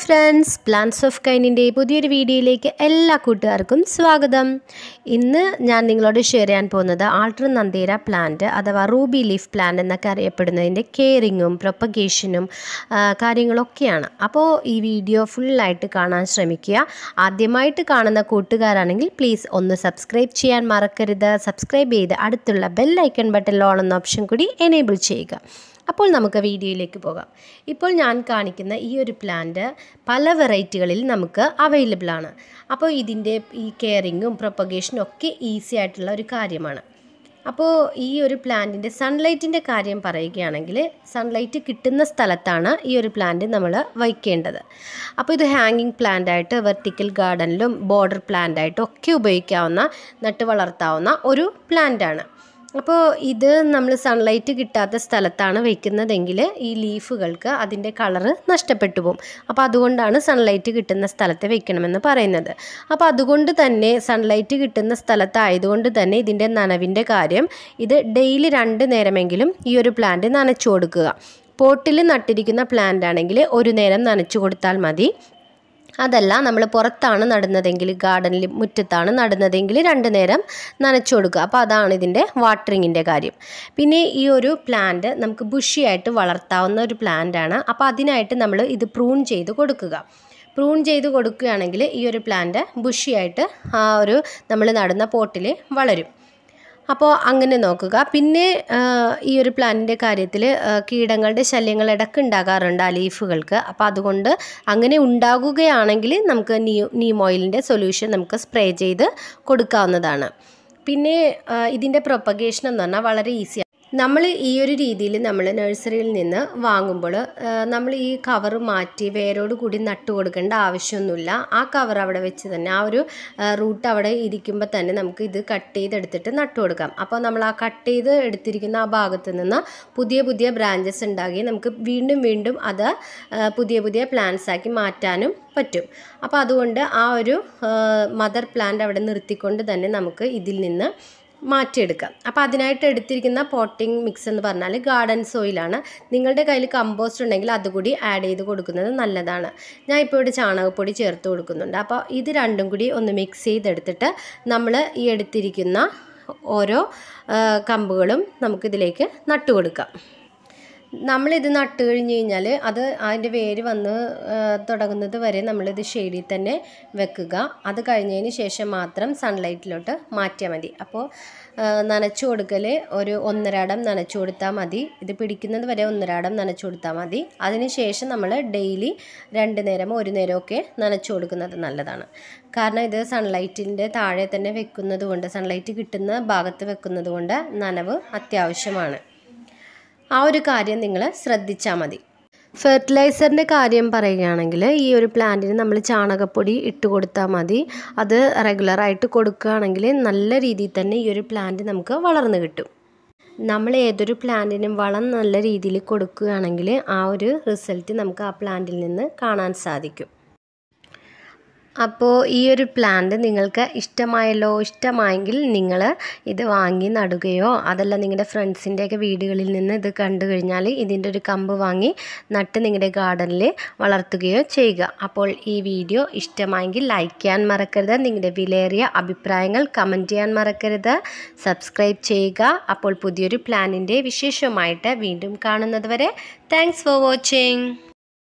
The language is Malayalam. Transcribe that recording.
ഫ്രണ്ട്സ് പ്ലാന്റ്സ് ഓഫ് കൈനിൻ്റെ പുതിയൊരു വീഡിയോയിലേക്ക് എല്ലാ കൂട്ടുകാർക്കും സ്വാഗതം ഇന്ന് ഞാൻ നിങ്ങളോട് ഷെയർ ചെയ്യാൻ പോകുന്നത് ആൾട്ര നന്ദേര പ്ലാന്റ് അഥവാ റൂബി ലീഫ് പ്ലാന്റ് എന്നൊക്കെ അറിയപ്പെടുന്നതിൻ്റെ കെയറിങ്ങും പ്രൊപ്പഗേഷനും കാര്യങ്ങളൊക്കെയാണ് അപ്പോൾ ഈ വീഡിയോ ഫുള്ളായിട്ട് കാണാൻ ശ്രമിക്കുക ആദ്യമായിട്ട് കാണുന്ന കൂട്ടുകാരാണെങ്കിൽ പ്ലീസ് ഒന്ന് സബ്സ്ക്രൈബ് ചെയ്യാൻ മറക്കരുത് സബ്സ്ക്രൈബ് ചെയ്ത് അടുത്തുള്ള ബെൽ ഐക്കൺ ബട്ടൺ ഓൺ എന്ന ഓപ്ഷൻ കൂടി എനേബിൾ ചെയ്യുക അപ്പോൾ നമുക്ക് വീഡിയോയിലേക്ക് പോകാം ഇപ്പോൾ ഞാൻ കാണിക്കുന്ന ഈ ഒരു പ്ലാന്റ് പല വെറൈറ്റികളിൽ നമുക്ക് അവൈലബിൾ ആണ് അപ്പോൾ ഇതിൻ്റെ ഈ കെയറിങ്ങും പ്രൊപ്പഗേഷനും ഒക്കെ ഈസി ആയിട്ടുള്ള ഒരു കാര്യമാണ് അപ്പോൾ ഈ ഒരു പ്ലാന്റിൻ്റെ സൺലൈറ്റിൻ്റെ കാര്യം പറയുകയാണെങ്കിൽ സൺലൈറ്റ് കിട്ടുന്ന സ്ഥലത്താണ് ഈ ഒരു പ്ലാന്റ് നമ്മൾ വയ്ക്കേണ്ടത് അപ്പോൾ ഇത് ഹാങ്ങിങ് പ്ലാന്റ് ആയിട്ട് വെർട്ടിക്കൽ ഗാർഡനിലും ബോർഡർ പ്ലാന്റ് ആയിട്ടും ഒക്കെ ഉപയോഗിക്കാവുന്ന നട്ട് വളർത്താവുന്ന ഒരു പ്ലാന്റാണ് അപ്പോൾ ഇത് നമ്മൾ സൺലൈറ്റ് കിട്ടാത്ത സ്ഥലത്താണ് വെക്കുന്നതെങ്കിൽ ഈ ലീഫുകൾക്ക് അതിൻ്റെ കളറ് നഷ്ടപ്പെട്ടു പോകും അപ്പോൾ അതുകൊണ്ടാണ് സൺലൈറ്റ് കിട്ടുന്ന സ്ഥലത്ത് വെക്കണമെന്ന് പറയുന്നത് അപ്പോൾ അതുകൊണ്ട് തന്നെ സൺലൈറ്റ് കിട്ടുന്ന സ്ഥലത്തായതുകൊണ്ട് തന്നെ ഇതിൻ്റെ നനവിൻ്റെ കാര്യം ഇത് ഡെയിലി രണ്ട് നേരമെങ്കിലും ഈ ഒരു പ്ലാന്റ് നനച്ചു കൊടുക്കുക പോട്ടിൽ നട്ടിരിക്കുന്ന പ്ലാന്റ് ആണെങ്കിൽ ഒരു നേരം നനച്ചു കൊടുത്താൽ മതി അതല്ല നമ്മൾ പുറത്താണ് നടുന്നതെങ്കിൽ ഗാർഡനിൽ മുറ്റത്താണ് നടുന്നതെങ്കിൽ രണ്ട് നേരം നനച്ചു കൊടുക്കുക അപ്പോൾ അതാണ് ഇതിൻ്റെ വാട്ടറിങ്ങിൻ്റെ കാര്യം പിന്നെ ഈ ഒരു പ്ലാന്റ് നമുക്ക് ബുഷിയായിട്ട് വളർത്താവുന്ന ഒരു പ്ലാന്റ് ആണ് അപ്പോൾ അതിനായിട്ട് നമ്മൾ ഇത് പ്രൂൺ ചെയ്ത് കൊടുക്കുക പ്രൂൺ ചെയ്ത് കൊടുക്കുകയാണെങ്കിൽ ഈ ഒരു പ്ലാന്റ് ബുഷിയായിട്ട് ആ ഒരു നമ്മൾ നടുന്ന പോട്ടിൽ വളരും അപ്പോൾ അങ്ങനെ നോക്കുക പിന്നെ ഈ ഒരു പ്ലാന്റിൻ്റെ കാര്യത്തിൽ കീടങ്ങളുടെ ശല്യങ്ങൾ ഇടയ്ക്ക് ഉണ്ടാകാറുണ്ട് ആ ലീഫുകൾക്ക് അപ്പോൾ അതുകൊണ്ട് അങ്ങനെ ഉണ്ടാകുകയാണെങ്കിൽ നമുക്ക് നീ നീം ഓയിലിൻ്റെ സൊല്യൂഷൻ നമുക്ക് സ്പ്രേ ചെയ്ത് കൊടുക്കാവുന്നതാണ് പിന്നെ ഇതിൻ്റെ പ്രൊപ്പഗേഷൻ എന്ന് പറഞ്ഞാൽ വളരെ ഈസി നമ്മൾ ഈ ഒരു രീതിയിൽ നമ്മൾ നഴ്സറിയിൽ നിന്ന് വാങ്ങുമ്പോൾ നമ്മൾ ഈ കവർ മാറ്റി വേരോട് കൂടി നട്ടു കൊടുക്കേണ്ട ആവശ്യമൊന്നുമില്ല ആ കവർ അവിടെ വെച്ച് തന്നെ ആ ഒരു റൂട്ട് അവിടെ ഇരിക്കുമ്പോൾ തന്നെ നമുക്ക് ഇത് കട്ട് ചെയ്തെടുത്തിട്ട് നട്ടു കൊടുക്കാം അപ്പോൾ നമ്മൾ ആ കട്ട് ചെയ്ത് എടുത്തിരിക്കുന്ന ആ ഭാഗത്ത് നിന്ന് പുതിയ പുതിയ ബ്രാഞ്ചസ് ഉണ്ടാകുകയും നമുക്ക് വീണ്ടും വീണ്ടും അത് പുതിയ പുതിയ പ്ലാന്റ്സ് ആക്കി മാറ്റാനും പറ്റും അപ്പോൾ അതുകൊണ്ട് ആ ഒരു മദർ പ്ലാന്റ് അവിടെ നിർത്തിക്കൊണ്ട് തന്നെ നമുക്ക് ഇതിൽ നിന്ന് മാറ്റിയെടുക്കാം അപ്പോൾ അതിനായിട്ട് എടുത്തിരിക്കുന്ന പോട്ടിംഗ് മിക്സ് എന്ന് പറഞ്ഞാൽ ഗാർഡൻ സോയിലാണ് നിങ്ങളുടെ കയ്യിൽ കമ്പോസ്റ്റ് ഉണ്ടെങ്കിൽ അതുകൂടി ആഡ് ചെയ്ത് കൊടുക്കുന്നത് നല്ലതാണ് ഞാൻ ഇപ്പോൾ ഇവിടെ ചാണകപ്പൊടി ചേർത്ത് കൊടുക്കുന്നുണ്ട് അപ്പോൾ ഇത് രണ്ടും കൂടി ഒന്ന് മിക്സ് ചെയ്തെടുത്തിട്ട് നമ്മൾ ഈ എടുത്തിരിക്കുന്ന ഓരോ കമ്പുകളും നമുക്കിതിലേക്ക് നട്ടു കൊടുക്കാം നമ്മളിത് നട്ട് കഴിഞ്ഞ് കഴിഞ്ഞാൽ അത് അതിൻ്റെ വേര് വന്ന് തുടങ്ങുന്നത് വരെ നമ്മളിത് ഷെയ്ഡിൽ തന്നെ വെക്കുക അത് കഴിഞ്ഞതിന് ശേഷം മാത്രം സൺലൈറ്റിലോട്ട് മാറ്റിയാൽ മതി അപ്പോൾ നനച്ചു കൊടുക്കൽ ഒരു ഒന്നരാടം നനച്ചു കൊടുത്താൽ മതി ഇത് പിടിക്കുന്നത് വരെ ഒന്നരാടം നനച്ചു കൊടുത്താൽ മതി അതിന് ശേഷം നമ്മൾ ഡെയിലി രണ്ട് നേരമോ ഒരു നേരമൊക്കെ നനച്ചു കൊടുക്കുന്നത് നല്ലതാണ് കാരണം ഇത് സൺലൈറ്റിൻ്റെ താഴെ തന്നെ വെക്കുന്നത് കൊണ്ട് സൺലൈറ്റ് കിട്ടുന്ന ഭാഗത്ത് വെക്കുന്നത് കൊണ്ട് നനവ് അത്യാവശ്യമാണ് ആ ഒരു കാര്യം നിങ്ങൾ ശ്രദ്ധിച്ചാൽ മതി ഫെർട്ടിലൈസറിൻ്റെ കാര്യം പറയുകയാണെങ്കിൽ ഈ ഒരു പ്ലാന്റിന് നമ്മൾ ചാണകപ്പൊടി ഇട്ട് കൊടുത്താൽ മതി അത് റെഗുലറായിട്ട് കൊടുക്കുകയാണെങ്കിൽ നല്ല രീതിയിൽ തന്നെ ഈ ഒരു പ്ലാന്റ് നമുക്ക് വളർന്നു കിട്ടും നമ്മൾ ഏതൊരു പ്ലാന്റിനും വളം നല്ല രീതിയിൽ കൊടുക്കുകയാണെങ്കിൽ ആ ഒരു റിസൾട്ട് നമുക്ക് ആ പ്ലാന്റിൽ നിന്ന് കാണാൻ സാധിക്കും അപ്പോൾ ഈ ഒരു പ്ലാന്റ് നിങ്ങൾക്ക് ഇഷ്ടമായല്ലോ ഇഷ്ടമായെങ്കിൽ നിങ്ങൾ ഇത് വാങ്ങി നടുകയോ അതല്ല നിങ്ങളുടെ ഫ്രണ്ട്സിൻ്റെയൊക്കെ വീടുകളിൽ നിന്ന് ഇത് കണ്ടു കഴിഞ്ഞാൽ ഇതിൻ്റെ ഒരു കമ്പ് വാങ്ങി നട്ട് നിങ്ങളുടെ ഗാർഡനിൽ വളർത്തുകയോ ചെയ്യുക അപ്പോൾ ഈ വീഡിയോ ഇഷ്ടമായെങ്കിൽ ലൈക്ക് ചെയ്യാൻ മറക്കരുത് നിങ്ങളുടെ വിലയേറിയ അഭിപ്രായങ്ങൾ കമൻറ്റ് ചെയ്യാൻ മറക്കരുത് സബ്സ്ക്രൈബ് ചെയ്യുക അപ്പോൾ പുതിയൊരു പ്ലാനിൻ്റെ വിശേഷമായിട്ട് വീണ്ടും കാണുന്നത് വരെ താങ്ക്സ് ഫോർ വാച്ചിങ്